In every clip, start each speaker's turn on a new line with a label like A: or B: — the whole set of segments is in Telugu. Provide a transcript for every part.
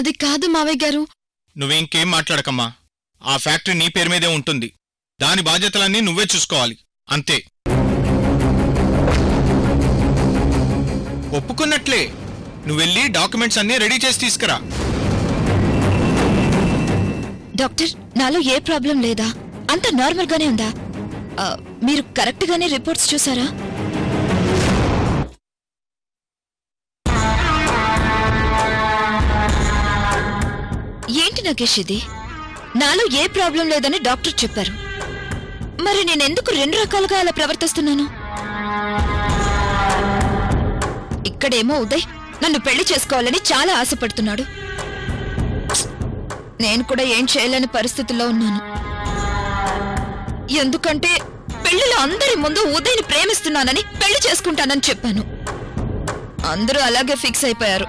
A: అది కాదు మావయ్య గారు
B: నువ్వేంకేం మాట్లాడకమ్మా ఆ ఫ్యాక్టరీ నీ పేరు మీదే ఉంటుంది దాని బాధ్యతలన్నీ నువ్వే చూసుకోవాలి అంతే ఒప్పుకున్నట్లే నువ్వెళ్ళి డాక్యుమెంట్స్ అన్నీ రెడీ చేసి తీసుకురా
C: డాక్టర్ నాలో ఏ ప్రాబ్లం లేదా అంత నార్మల్ గానే ఉందా ఆ, మీరు కరెక్ట్ గానే రిపోర్ట్స్ చూసారా ఏంటి నాగేష్ ఇది నాలో ఏ ప్రాబ్లం లేదని డాక్టర్ చెప్పారు మరి నేనెందుకు రెండు రకాలుగా అలా ప్రవర్తిస్తున్నాను ఇక్కడేమో ఉదయ్ నన్ను పెళ్లి చేసుకోవాలని చాలా ఆశపడుతున్నాడు నేను కూడా ఏం చేయలేని పరిస్థితుల్లో ఉన్నాను ఎందుకంటే పెళ్లిలో అందరి ముందు ఉదయ్ని ప్రేమిస్తున్నానని పెళ్లి చేసుకుంటానని చెప్పాను అందరూ అలాగే ఫిక్స్ అయిపోయారు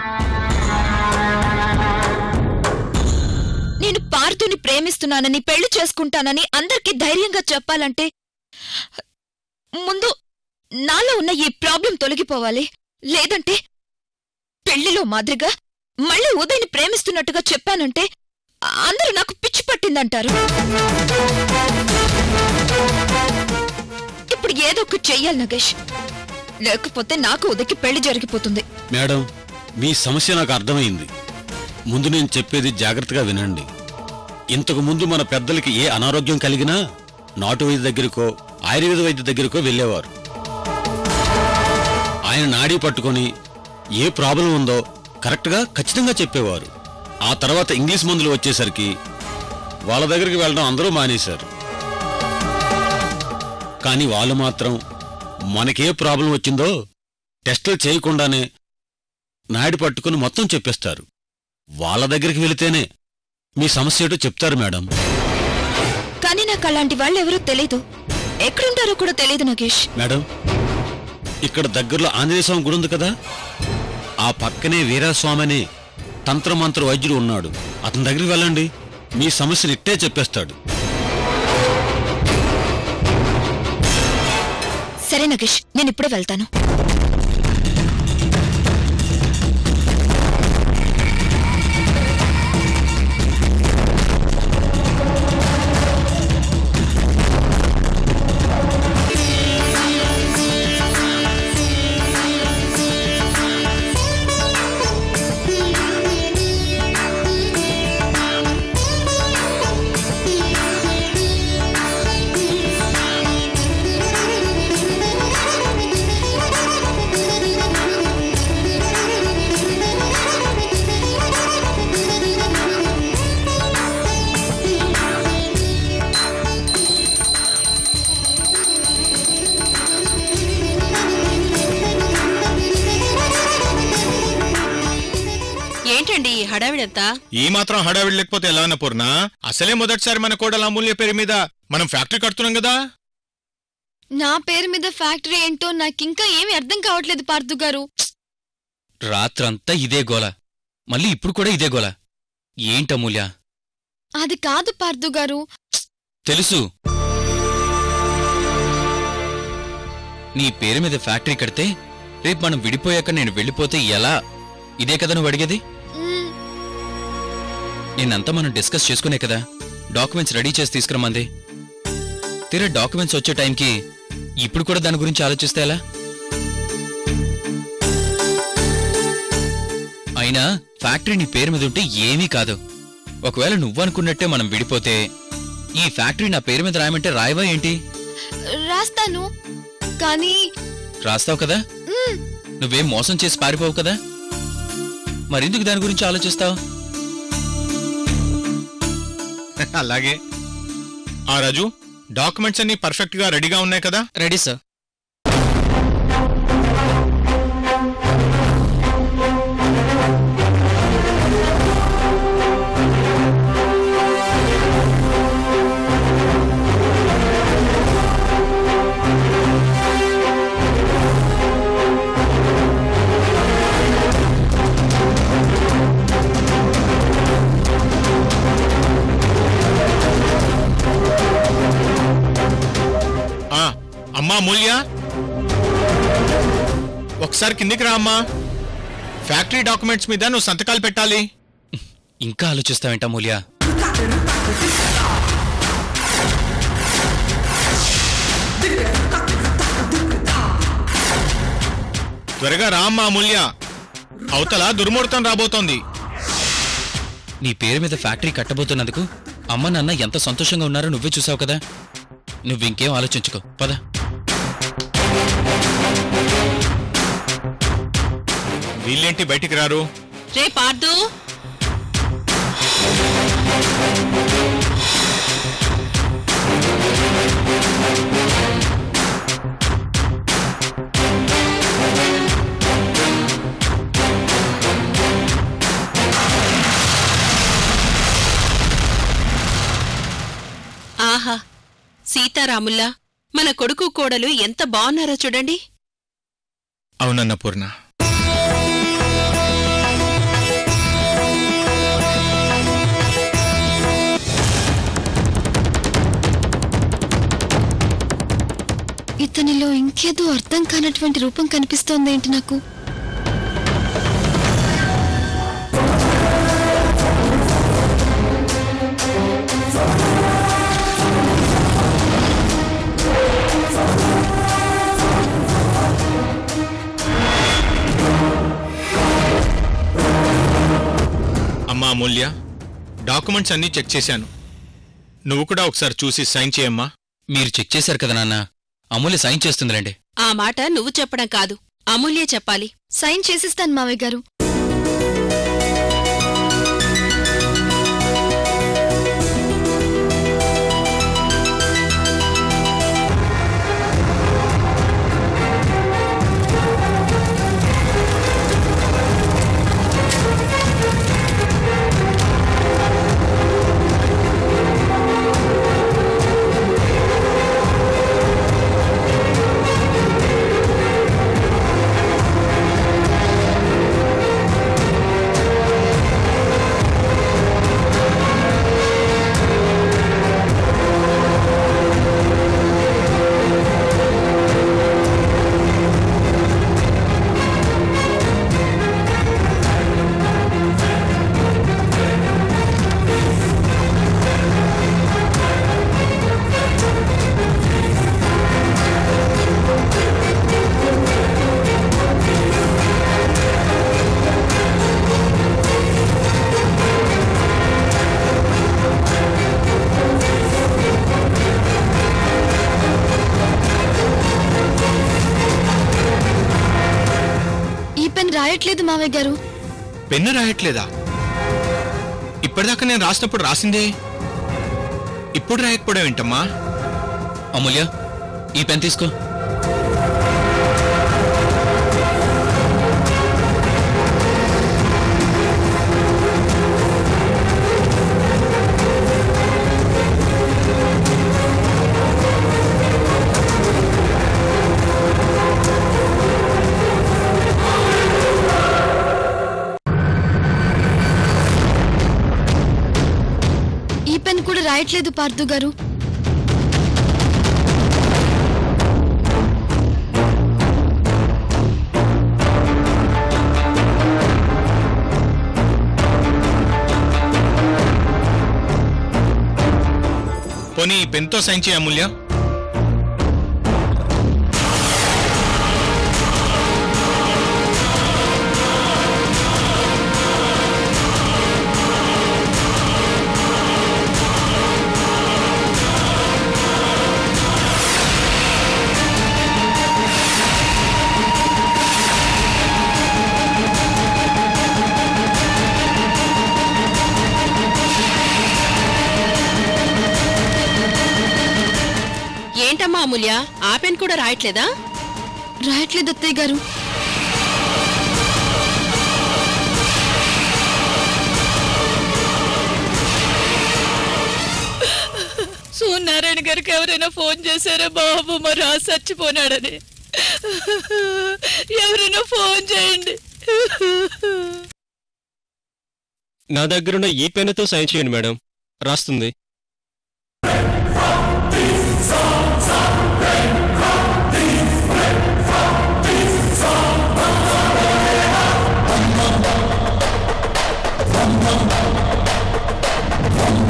C: నేను పార్థుని ప్రేమిస్తున్నానని పెళ్లి చేసుకుంటానని అందరికీ ధైర్యంగా చెప్పాలంటే ముందు నాలో ఉన్న ఈ ప్రాబ్లం తొలగిపోవాలి లేదంటే పెళ్లిలో మాదిరిగా మళ్ళీ ఉదయ్ని ప్రేమిస్తున్నట్టుగా చెప్పానంటే అందరూ నాకు పిచ్చి పట్టిందంటారు ఇప్పుడు ఏదో ఒకటి చెయ్యాలి నగేష్ లేకపోతే నాకు ఉదయ్కి పెళ్లి జరిగిపోతుంది
D: మేడం మీ సమస్య నాకు అర్థమైంది ముందు నేను చెప్పేది జాగ్రత్తగా వినండి ఇంతకు ముందు మన పెద్దలకి ఏ అనారోగ్యం కలిగినా నాటు వైద్య దగ్గరకో ఆయుర్వేద వైద్య దగ్గరకో వెళ్ళేవారు ఆయన నాడీ పట్టుకొని ఏ ప్రాబ్లం ఉందో కరెక్ట్గా ఖచ్చితంగా చెప్పేవారు ఆ తర్వాత ఇంగ్లీష్ మందులు వచ్చేసరికి వాళ్ళ దగ్గరికి వెళ్ళడం అందరూ మానేశారు కానీ వాళ్ళు మాత్రం మనకే ప్రాబ్లం వచ్చిందో టెస్టులు చేయకుండానే నాయుడు పట్టుకుని మొత్తం చెప్పేస్తారు వాళ్ళ దగ్గరికి వెళితేనే మీ సమస్య ఏంటో చెప్తారు మేడం
C: కానీ నాకు అలాంటి వాళ్ళు ఎవరూ తెలీదు ఎక్కడుంటారో కూడా తెలీదు నగేష్
D: మేడం ఇక్కడ దగ్గరలో ఆంజనేయ స్వామి గుడి ఉంది కదా ఆ పక్కనే వీరాస్వామి అనే తంత్రమంత్ర వైద్యుడు ఉన్నాడు అతని దగ్గరికి వెళ్ళండి మీ సమస్యను ఇట్టే చెప్పేస్తాడు
C: సరే నగేష్ నేను ఇప్పుడే వెళ్తాను
E: ఏంటండి ఈ హడావిడంతా
B: ఈ మాత్రం హడావిడి లేకపోతే ఎలా అన్న పూర్ణ అసలే మొదటిసారి మన కోడల అమూల్య పేరు మీద మనం ఫ్యాక్టరీ కడుతున్నాం కదా
A: నా పేరు మీద ఫ్యాక్టరీ ఏంటో నాకింకా ఏమీ అర్థం కావట్లేదు పార్థు గారు
F: రాత్రంతా ఇదే గోల మళ్ళీ ఇప్పుడు కూడా ఇదే గోల ఏంటమూల్య
A: అది కాదు పార్థు గారు
F: తెలుసు నీ పేరు మీద ఫ్యాక్టరీ కడితే రేపు మనం విడిపోయాక నేను వెళ్ళిపోతే ఎలా ఇదే కదా నువ్వు అడిగేది
A: మ్మ్,
F: నిన్నంతా మనం డిస్కస్ చేసుకునే కదా డాక్యుమెంట్స్ రెడీ చేసి తీసుకురమ్మంది తీరా డాక్యుమెంట్స్ వచ్చే టైంకి ఇప్పుడు కూడా దాని గురించి ఆలోచిస్తే ఎలా అయినా ఫ్యాక్టరీ నీ పేరు మీద ఉంటే ఏమీ కాదు ఒకవేళ నువ్వనుకున్నట్టే మనం విడిపోతే ఈ ఫ్యాక్టరీ నా పేరు మీద రాయమంటే రాయవా ఏంటి
A: రాస్తాను కానీ
F: రాస్తావు కదా
A: మ్మ్,
F: నువ్వేం మోసం చేసి పారిపోవు కదా మరెందుకు దాని గురించి ఆలోచిస్తావు
B: అలాగే ఆ రాజు డాక్యుమెంట్స్ అన్ని పర్ఫెక్ట్ గా రెడీగా ఉన్నాయి కదా
G: రెడీ సార్
B: ఆ అమ్మా అమూల్య ఒకసారి కిందికి రా అమ్మా ఫ్యాక్టరీ డాక్యుమెంట్స్ మీద నువ్వు సంతకాలు పెట్టాలి
F: ఇంకా ఆలోచిస్తావేంటా మూల్య
B: త్వరగా రామ్మా అమూల్య అవతల దుర్ముహూర్తం రాబోతోంది
F: నీ పేరు మీద ఫ్యాక్టరీ కట్టబోతున్నందుకు అమ్మ నాన్న ఎంత సంతోషంగా ఉన్నారో నువ్వే చూసావు కదా నువ్వింకేం ఆలోచించుకో పద
B: వీళ్ళేంటి బయటికి రారు
E: రే పార్దు ఆహా సీతారాముల్లా మన కొడుకు కోడలు ఎంత బాగున్నారో చూడండి
B: అవునన్న పూర్ణ
A: ఇతనిలో ఇంకేదో అర్థం కానటువంటి రూపం కనిపిస్తోందేంటి నాకు
B: అమ్మా అమూల్య డాక్యుమెంట్స్ అన్నీ చెక్ చేశాను నువ్వు కూడా ఒకసారి చూసి సైన్ చేయమ్మా
F: మీరు చెక్ చేశారు కదా నాన్న అమూల్య సైన్ చేస్తుందిలేండి
E: ఆ మాట నువ్వు చెప్పడం కాదు అమూల్యే చెప్పాలి
A: సైన్ చేసిస్తాను మావయ్య గారు ఈ పెన్ రాయట్లేదు మావయ్య గారు
B: పెన్ను రాయట్లేదా ఇప్పటిదాకా నేను రాసినప్పుడు రాసిందే ఇప్పుడు రాయకపోవడం ఏంటమ్మా
F: అమూల్య ఈ పెన్ తీసుకో
A: ఈ పెన్ కూడా రాయట్లేదు పార్థు గారు
B: పోనీ ఈ పెన్తో సైన్ చేయ అమూల్య
E: ఏంటమ్మా అమూల్య ఆ పెన్ కూడా రాయట్లేదా
A: రాయట్లేదు అత్తయ్య గారు
C: సూర్యనారాయణ గారికి ఎవరైనా ఫోన్ చేశారా బాబు మా రాజు చచ్చిపోనాడని ఎవరైనా ఫోన్ చేయండి
G: నా దగ్గరున్న ఈ పెన్నుతో సైన్ చేయండి మేడం రాస్తుంది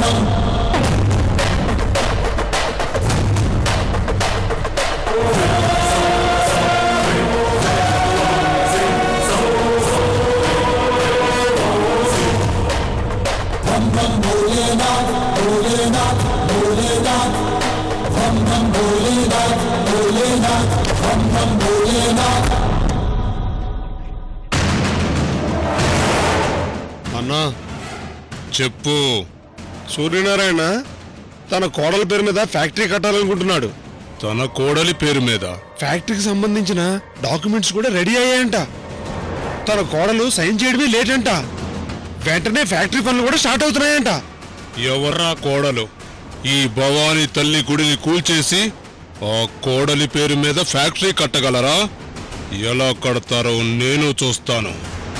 H: అన్నా చెప్పు సూర్యనారాయణ తన కోడల పేరు మీద ఫ్యాక్టరీ కట్టాలనుకుంటున్నాడు తన కోడలి పేరు మీద ఫ్యాక్టరీకి సంబంధించిన డాక్యుమెంట్స్ కూడా రెడీ అయ్యాయంట తన కోడలు సైన్ చేయడమే లేట్ అంట వెంటనే ఫ్యాక్టరీ పనులు కూడా స్టార్ట్ అవుతున్నాయంట ఎవర్రా కోడలు ఈ భవానీ తల్లి గుడిని కూల్చేసి ఆ కోడలి పేరు మీద ఫ్యాక్టరీ కట్టగలరా ఎలా కడతారో నేను చూస్తాను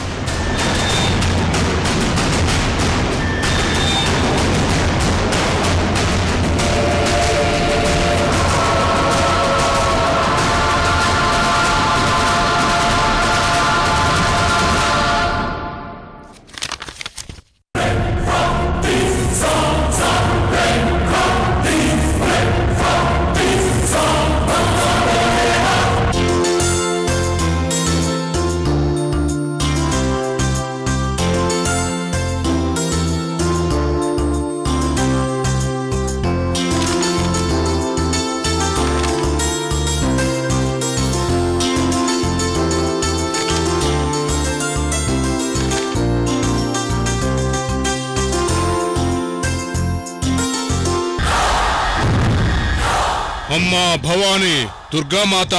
H: అమ్మా భవానీ దుర్గామాత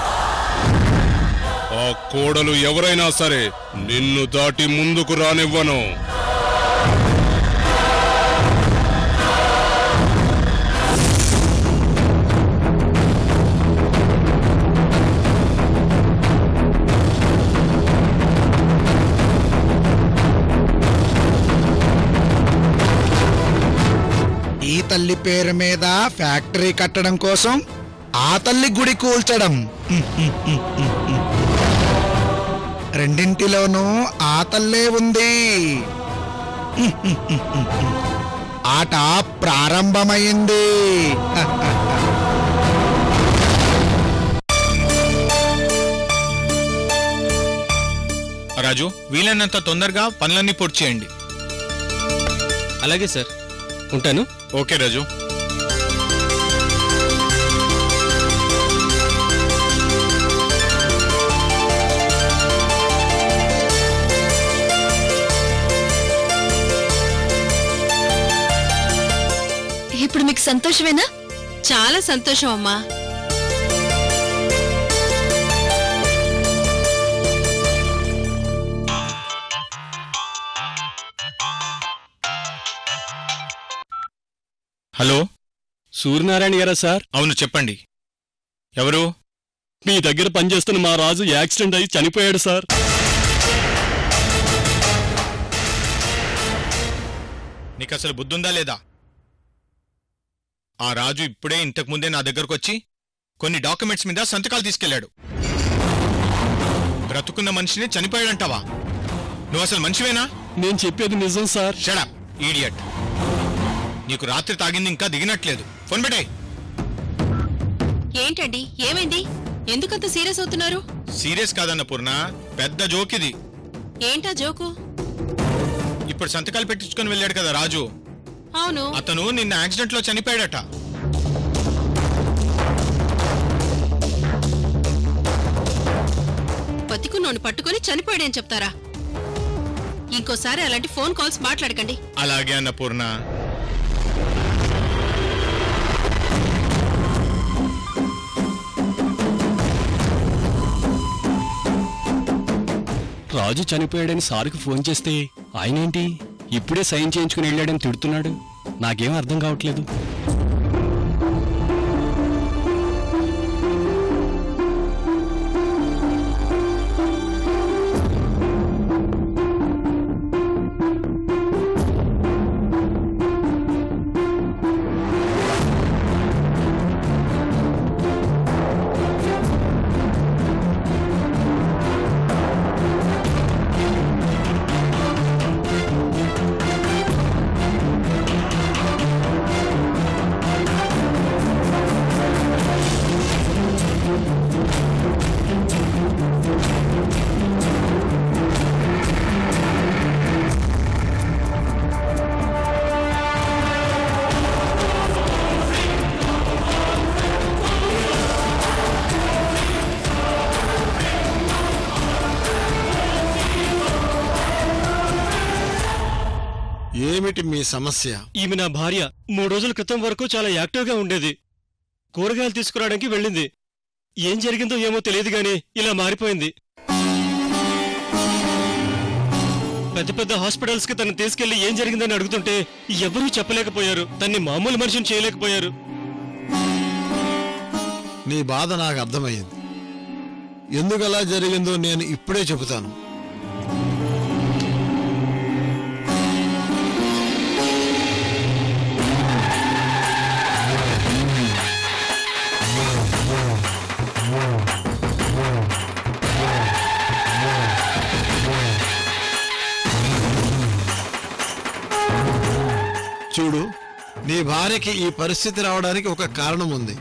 H: ఆ కోడలు ఎవరైనా సరే నిన్ను దాటి ముందుకు రానివ్వను
I: ఈ తల్లి పేరు మీద ఫ్యాక్టరీ కట్టడం కోసం ఆ తల్లి గుడి కూల్చడం రెండింటిలోనూ ఆ తల్లే ఉంది ఆట ప్రారంభమైంది
B: రాజు వీలైనంత తొందరగా పనులన్నీ పూర్తి చేయండి
G: అలాగే సార్ ఉంటాను
B: ఓకే రాజు
A: ఇప్పుడు మీకు సంతోషమేనా
E: చాలా సంతోషం అమ్మా
B: హలో
G: సూర్యనారాయణ గారా సార్
B: అవును చెప్పండి ఎవరు
G: మీ దగ్గర పనిచేస్తున్న మా రాజు యాక్సిడెంట్ అయి చనిపోయాడు సార్
B: నీకు అసలు బుద్ధుందా లేదా ఆ రాజు ఇప్పుడే ఇంతకు ముందే నా దగ్గరకు వచ్చి కొన్ని డాక్యుమెంట్స్ మీద సంతకాలు తీసుకెళ్లాడు బ్రతుకున్న మనిషిని చనిపోయాడంటావా నువ్వు అసలు మనిషివేనా
G: నేను చెప్పేది నిజం సార్
B: షడప్ ఈడియట్ నీకు రాత్రి తాగింది ఇంకా దిగినట్లేదు ఫోన్ పెట్టే
E: ఏంటండి ఏమైంది ఎందుకంత సీరియస్ అవుతున్నారు
B: సీరియస్ కాదన్న పూర్ణ పెద్ద జోక్ ఇది
E: ఏంటా జోకు
B: ఇప్పుడు సంతకాలు పెట్టించుకొని వెళ్ళాడు కదా రాజు
E: అవును
B: అతను నిన్న యాక్సిడెంట్ లో చనిపోయాడట
E: బతికున్నోని పట్టుకొని చనిపోయాడని చెప్తారా ఇంకోసారి అలాంటి ఫోన్ కాల్స్ మాట్లాడకండి
B: అలాగే అన్న పూర్ణ
G: రాజు చనిపోయాడని సార్కి ఫోన్ చేస్తే ఆయనేంటి ఇప్పుడే సైన్ చేయించుకుని వెళ్ళాడని తిడుతున్నాడు నాకేం అర్థం కావట్లేదు
J: ఏమిటి మీ సమస్య
G: ఈమె నా భార్య మూడు రోజుల క్రితం వరకు చాలా యాక్టివ్గా ఉండేది కూరగాయలు తీసుకురావడానికి వెళ్ళింది ఏం జరిగిందో ఏమో తెలియదు గాని ఇలా మారిపోయింది పెద్ద పెద్ద హాస్పిటల్స్ కి తను తీసుకెళ్లి ఏం జరిగిందని అడుగుతుంటే ఎవరూ చెప్పలేకపోయారు తన్ని మామూలు మనిషిని చేయలేకపోయారు
J: నీ బాధ నాకు అర్థమయ్యింది ఎందుకలా జరిగిందో నేను ఇప్పుడే చెబుతాను చూడు నీ భార్యకి ఈ పరిస్థితి రావడానికి ఒక కారణం ఉంది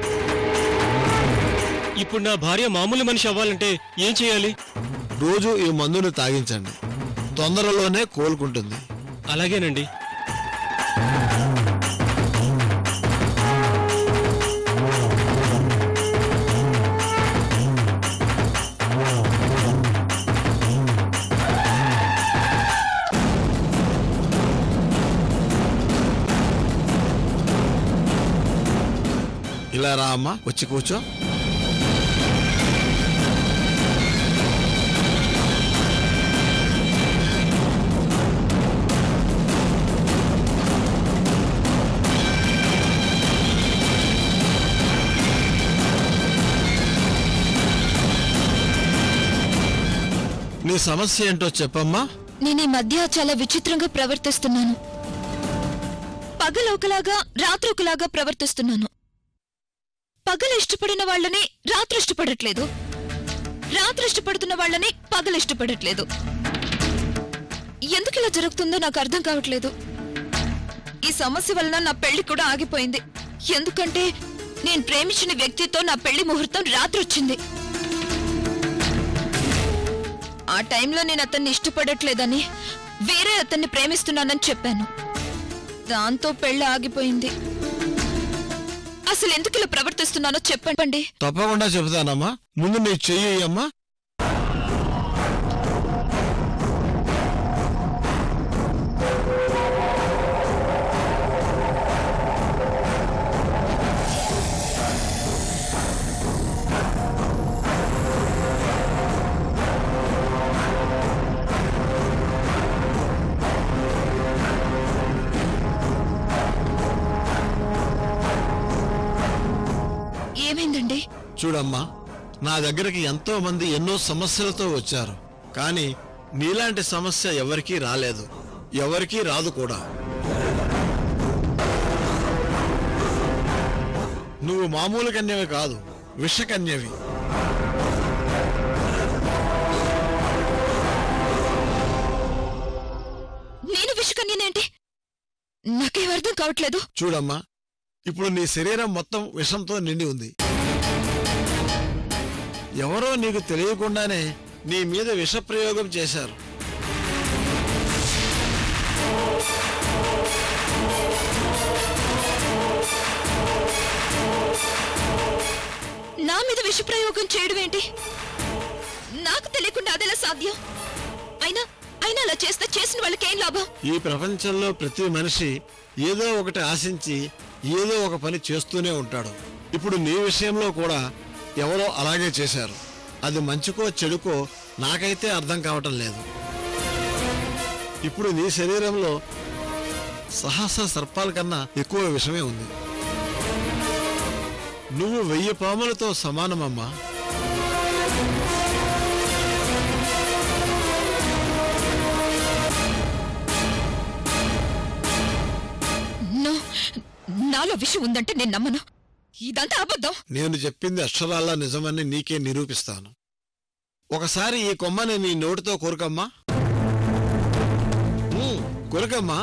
G: ఇప్పుడు నా భార్య మామూలు మనిషి అవ్వాలంటే ఏం చేయాలి
J: రోజు ఈ మందును తాగించండి తొందరలోనే కోలుకుంటుంది
G: అలాగేనండి
J: ఇలా రా అమ్మా వచ్చి కూర్చో నీ సమస్య ఏంటో చెప్పమ్మా
C: నేను ఈ మధ్య చాలా విచిత్రంగా ప్రవర్తిస్తున్నాను పగలు ఒకలాగా రాత్రి ఒకలాగా ప్రవర్తిస్తున్నాను పగలు ఇష్టపడిన వాళ్ళని రాత్రి ఇష్టపడట్లేదు రాత్రి ఇష్టపడుతున్న వాళ్ళని పగలు ఇష్టపడట్లేదు ఎందుకు ఇలా జరుగుతుందో నాకు అర్థం కావట్లేదు ఈ సమస్య వలన నా పెళ్లి కూడా ఆగిపోయింది ఎందుకంటే నేను ప్రేమించిన వ్యక్తితో నా పెళ్లి ముహూర్తం రాత్రి వచ్చింది ఆ టైంలో నేను అతన్ని ఇష్టపడట్లేదని వేరే అతన్ని ప్రేమిస్తున్నానని చెప్పాను దాంతో పెళ్లి ఆగిపోయింది అసలు ఎందుకు ఇలా ప్రవర్తిస్తున్నానో చెప్పండి
J: తప్పకుండా చెబుతానమ్మా ముందు నీ చెయ్యి అమ్మా
C: ఏమైందండి
J: చూడమ్మా నా దగ్గరికి ఎంతో మంది ఎన్నో సమస్యలతో వచ్చారు కానీ నీలాంటి సమస్య ఎవరికీ రాలేదు ఎవరికీ రాదు కూడా నువ్వు మామూలు కన్యవి కాదు విషకన్యవి
C: నేను విషకన్యనేంటి నాకేం అర్థం కావట్లేదు
J: చూడమ్మా ఇప్పుడు నీ శరీరం మొత్తం విషంతో నిండి ఉంది ఎవరో నీకు తెలియకుండానే నీ మీద విషప్రయోగం చేశారు
C: నా మీద విషప్రయోగం చేయడం ఏంటి నాకు తెలియకుండా అదెలా సాధ్యం అయినా అయినా అలా చేస్తే చేసిన వాళ్ళకేం లాభం
J: ఈ ప్రపంచంలో ప్రతి మనిషి ఏదో ఒకటి ఆశించి ఏదో ఒక పని చేస్తూనే ఉంటాడు ఇప్పుడు నీ విషయంలో కూడా ఎవరో అలాగే చేశారు అది మంచికో చెడుకో నాకైతే అర్థం కావటం లేదు ఇప్పుడు నీ శరీరంలో సహస్ర సర్పాల కన్నా ఎక్కువ విషమే ఉంది నువ్వు వెయ్యి పాములతో సమానమమ్మా
C: నో నాలో విషయం ఉందంటే నేను నమ్మను ఇదంతా అబద్ధం
J: నేను చెప్పింది అక్షరాలా నిజమని నీకే నిరూపిస్తాను ఒకసారి ఈ కొమ్మని నీ నోటితో కొరకమ్మా ఉమ్, కొరకమ్మా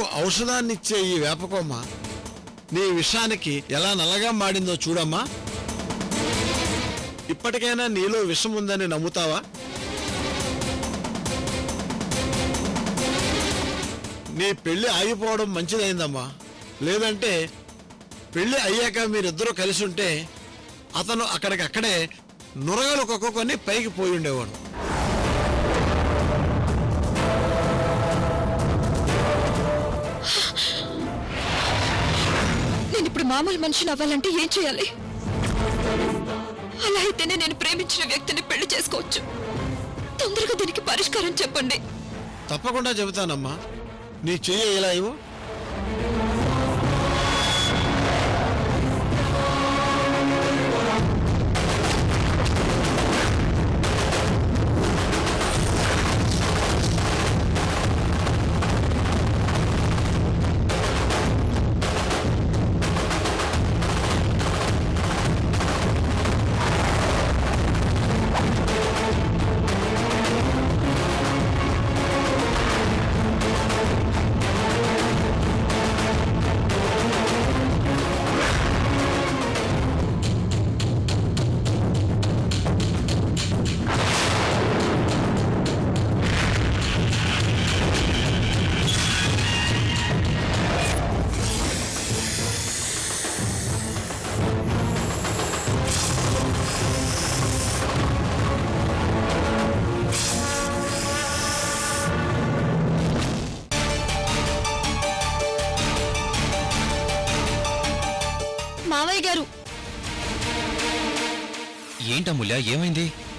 J: నీకు ఔషధాన్నిచ్చే ఈ వేపకొమ్మ నీ విషానికి ఎలా నల్లగా మాడిందో చూడమ్మా ఇప్పటికైనా నీలో విషం ఉందని నమ్ముతావా నీ పెళ్లి ఆగిపోవడం మంచిదైందమ్మా లేదంటే పెళ్లి అయ్యాక మీరిద్దరూ కలిసి ఉంటే అతను అక్కడికక్కడే నురగలు కొక్కుకొని పైకి పోయి ఉండేవాడు
C: నేను ఇప్పుడు మామూలు మనిషిని అవ్వాలంటే ఏం చేయాలి అలా అయితేనే నేను ప్రేమించిన వ్యక్తిని పెళ్లి చేసుకోవచ్చు తొందరగా దీనికి పరిష్కారం చెప్పండి
J: తప్పకుండా చెబుతానమ్మా నీ చెయ్యి ఇలా ఇవ్వు
A: మావయ్య గారు
F: ఏంటమ్ముల్య ఏమైంది